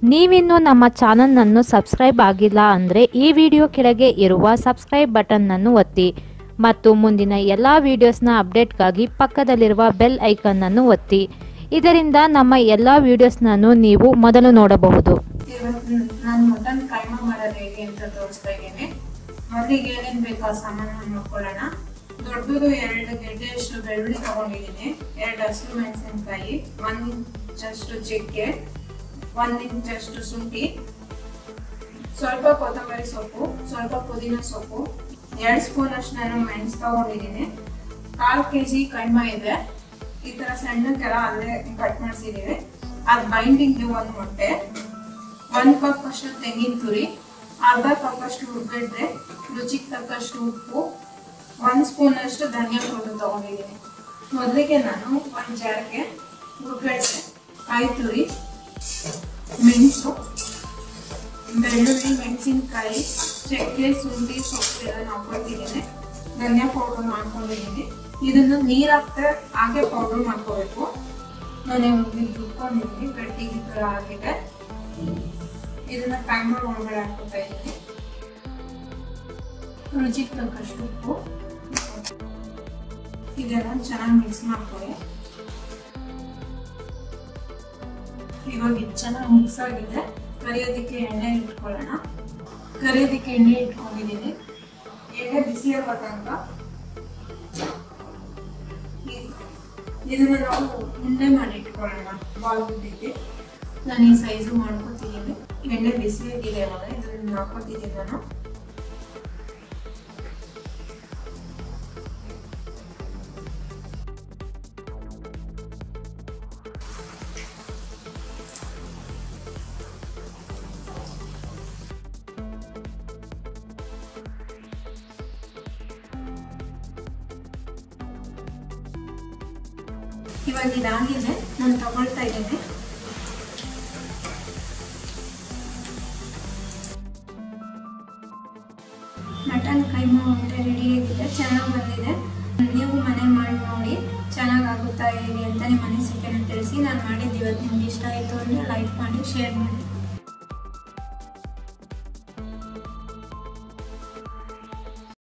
ನೀವಿನ್ನೂ ನಮ್ಮ ಚಾನಲ್ನನ್ನು ಸಬ್ಸ್ಕ್ರೈಬ್ ಆಗಿಲ್ಲ ಅಂದರೆ ಈ ವಿಡಿಯೋ ಕೆಳಗೆ ಇರುವ ಸಬ್ಸ್ಕ್ರೈಬ್ ಬಟನ್ನನ್ನು ಒತ್ತಿ ಮತ್ತು ಮುಂದಿನ ಎಲ್ಲ ವಿಡಿಯೋಸ್ನ ಅಪ್ಡೇಟ್ಗಾಗಿ ಪಕ್ಕದಲ್ಲಿರುವ ಬೆಲ್ ಐಕನ್ನನ್ನು ಒತ್ತಿ ಇದರಿಂದ ನಮ್ಮ ಎಲ್ಲ ವಿಡಿಯೋಸ್ನನ್ನು ನೀವು ಮೊದಲು ನೋಡಬಹುದು ಇವತ್ತು ನಾನು ಮಟನ್ ಕೈಮಾ ಮಾಡೋದು ಹೇಗೆ ಅಂತ ತೋರಿಸ್ತಾ ಇದ್ದೀನಿ ಮೊದಲಿಗೆ ಏನೇನು ಬೇಕು ಆ ಸಾಮಾನು ನೋಡ್ಕೊಳ್ಳೋಣ ದೊಡ್ಡದು ಎರಡು ಗೆಡ್ಡೆಯಷ್ಟು ಬೆಳ್ಳುಳ್ಳಿ ತಗೊಂಡಿದ್ದೀನಿ ಎರಡು ಹಸಿರು ಮೆಣಸಿನಕಾಯಿ ಒಂದು ಇಂಚಷ್ಟು ಚಕ್ಕೆ ಒಂದು ಇಂಚಷ್ಟು ಶುಂಠಿ ಸ್ವಲ್ಪ ಕೊತ್ತಂಬರಿ ಸೊಪ್ಪು ಸ್ವಲ್ಪ ಪುದೀನ ಸೊಪ್ಪು ಎರಡು ಸ್ಪೂನ್ ಅಷ್ಟು ನಾನು ಮೆಣಸು ತಗೊಂಡಿದ್ದೀನಿ ಕಾಲು ಕೆ ಜಿ ಕೈಮಾ ಇದೆ ಈ ತರ ಸಣ್ಣಕ್ಕೆಲ್ಲ ಅಲ್ಲೇ ಕಟ್ ಮಾಡಿಸಿದೀವಿ ಅದು ಬೈಂಡಿಂಗ್ಗೆ ಒಂದು ಮೊಟ್ಟೆ ಒಂದ್ ಕಪ್ ಅಷ್ಟು ತೆಂಗಿನ ತುರಿ ಅರ್ಧ ಕಪ್ ಅಷ್ಟು ಹುರ್ಗಡ್ಡೆ ರುಚಿಗೆ ತಕ್ಕಷ್ಟು ಉಪ್ಪು ಒಂದ್ ಸ್ಪೂನ್ ಅಷ್ಟು ಧನಿಯಾ ಪೌಡರ್ ತಗೊಂಡಿದ್ದೀನಿ ಮೊದಲಿಗೆ ನಾನು ಒಂದ್ ಜಾರ್ಗೆ ಹುರ್ಗಡ್ಡೆ ಕಾಯಿ ತುರಿ ಮೆಣಸು ಬೆಳ್ಳುಳ್ಳಿ ಮೆಣಸಿನಕಾಯಿ ಚಕ್ಕೆ ಶುಂಠಿ ಸೊಪ್ಪು ಎಲ್ಲ ಹಾಕೊಂಡಿದ್ದೀನಿ ಧನಿಯಾ ಪೌಡರ್ ಮಾಡ್ಕೊಂಡಿದ್ದೀನಿ ಇದನ್ನು ನೀರ್ ಹಾಕ್ತಾ ಹಾಗೆ ಪೌಡರ್ ಮಾಡ್ಕೋಬೇಕು ನಾನು ಇವಾಗ ರುಬ್ಕೊಂಡಿದ್ದೀನಿ ಗಟ್ಟಿ ಈ ಥರ ಆಗಿದೆ ಇದನ್ನ ಟೈಮರ್ ಒಳಗಡೆ ಹಾಕ್ಕೊತಾ ಇದ್ದೀನಿ ರುಚಿಗೆ ತಕ್ಕಷ್ಟು ಉಪ್ಪು ಇದೆಲ್ಲ ಚೆನ್ನಾಗಿ ಮಿಕ್ಸ್ ಮಾಡ್ಕೊಳ್ಳಿ ಇವಾಗ ಇದು ಚೆನ್ನಾಗಿ ಮಿಕ್ಸ್ ಆಗಿದೆ ಕರಿಯೋದಕ್ಕೆ ಎಣ್ಣೆ ಇಟ್ಕೊಳ್ಳೋಣ ಕರಿಯೋದಕ್ಕೆ ಎಣ್ಣೆ ಇಟ್ಕೊಂಡಿದ್ದೀನಿ ಎಣ್ಣೆ ಬಿಸಿ ಆಗೋ ತನಕ ಇ- ಇದನ್ನ ನಾವು ಉಂಡೆ ಮಾಡಿ ಇಟ್ಕೊಳ್ಳೋಣ ಬಾಲ್ ಬಿಟ್ಟಿಗೆ ನಾನು ಈ ಸೈಜು ಮಾಡ್ಕೊತಿದ್ದೀನಿ ಎಣ್ಣೆ ಬಿಸಿ ಆಗಿದೆ ಇವಾಗ ಇದನ್ನ ಹಾಕೋತಿದ್ದೀನಿ ನಾನು ಇವಾಗ ಇದಾಗಿದೆ ನಾನು ತಗೊಳ್ತಾ ಇದ್ದೀನಿ ಮಟನ್ ಕೈಮಾ ಉಂಡೆ ರೆಡಿ ಆಗಿದೆ ಚೆನ್ನಾಗಿ ಬಂದಿದೆ ನೀವು ಮನೆ ಮಾಡಿ ನೋಡಿ ಚೆನ್ನಾಗಿ ಆಗುತ್ತಾ ಹೇಗೆ ಅಂತ ನಿಮ್ಮ ಅನಿಸಿಕೆನ ತಿಳಿಸಿ ನಾನು ಮಾಡಿದ್ದು ಇವತ್ತು ನಿಮ್ಗೆ ಇಷ್ಟ ಆಯಿತು ಅಂದರೆ ಲೈಕ್ ಮಾಡಿ ಶೇರ್ ಮಾಡಿ